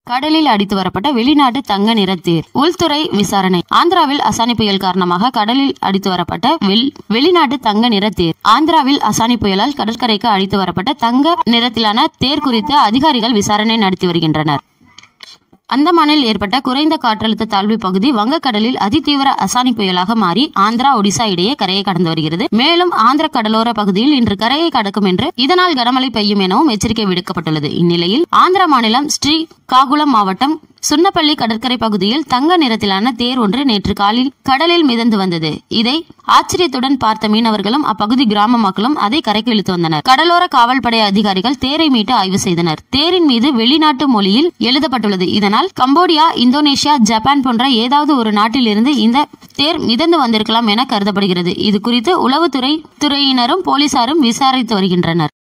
கடலில் அடித்து வரப்பட்ட வெளிநாட்டு தங்க நிற தேர் உள்துறை விசாரணை ஆந்திராவில் அசானி புயல் காரணமாக கடலில் அடித்து வரப்பட்ட வெள்- வெளிநாட்டு தங்க நிற தேர் ஆந்திராவில் அசானி புயலால் கடற்கரைக்கு அடித்து வரப்பட்ட தங்க நிறத்திலான தேர் குறித்து அதிகாரிகள் விசாரணை நடத்தி வருகின்றனர் அந்தமானில் ஏற்பட்ட குறைந்த காற்றழுத்த தாழ்வு பகுதி வங்கக்கடலில் அதிதீவிர அசானி புயலாக மாறி ஆந்திரா ஒடிசா இடையே கரையை கடந்து வருகிறது மேலும் ஆந்திர கடலோர பகுதியில் இன்று கரையை கடக்கும் என்று இதனால் கனமழை பெய்யும் எனவும் எச்சரிக்கை விடுக்கப்பட்டுள்ளது இந்நிலையில் ஆந்திர மாநிலம் ஸ்ரீ காகுளம் மாவட்டம் சுன்னப்பள்ளி கடற்கரை பகுதியில் தங்க நிறத்திலான தேர் ஒன்று நேற்று காலில் கடலில் மிதந்து வந்தது இதை ஆச்சரியத்துடன் பார்த்த மீனவர்களும் அப்பகுதி கிராம மக்களும் அதை கரைக்கு இழுத்து வந்தனர் கடலோர காவல்படை அதிகாரிகள் தேரை மீட்டு ஆய்வு செய்தனர் தேரின் மீது வெளிநாட்டு மொழியில் எழுதப்பட்டுள்ளது இதனால் கம்போடியா இந்தோனேஷியா ஜப்பான் போன்ற ஏதாவது ஒரு நாட்டில் இருந்து இந்த தேர் மிதந்து வந்திருக்கலாம் என கருதப்படுகிறது இது குறித்து உளவுத்துறை துறையினரும் போலீசாரும் விசாரித்து வருகின்றனர்